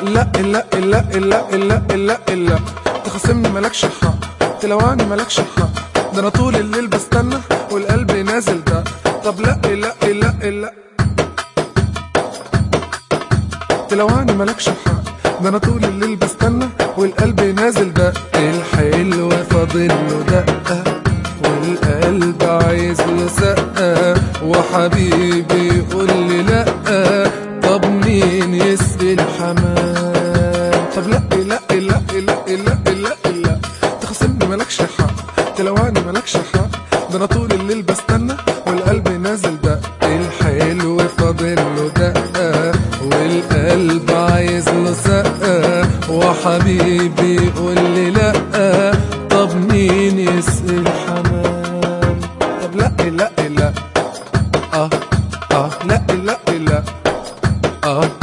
لا لا لا لا لا لا لا تخصمني مالكش حق تلوعني مالكش حق ده انا طول الليل بستنى والقلب نازل ده طب لا لا لا لا تلوعني مالكش حق ده انا طول الليل بستنى والقلب نازل ده الحلو فاضل له دقه والقلب عايز له سقه وحبيبي يقول لي لا طب مين يسقي الحمام طب لا لا لا لا لا لا لا تخصمني مالكش حق تلوعني مالكش حق ده انا طول الليل بستنى والقلب نازل ده الحلو فاضل له دقه والقلب عايز له سقه وحبيبي يقول لي لا طب مين يسقي الحمام طب لا لا لا اه اه لا لا لا اه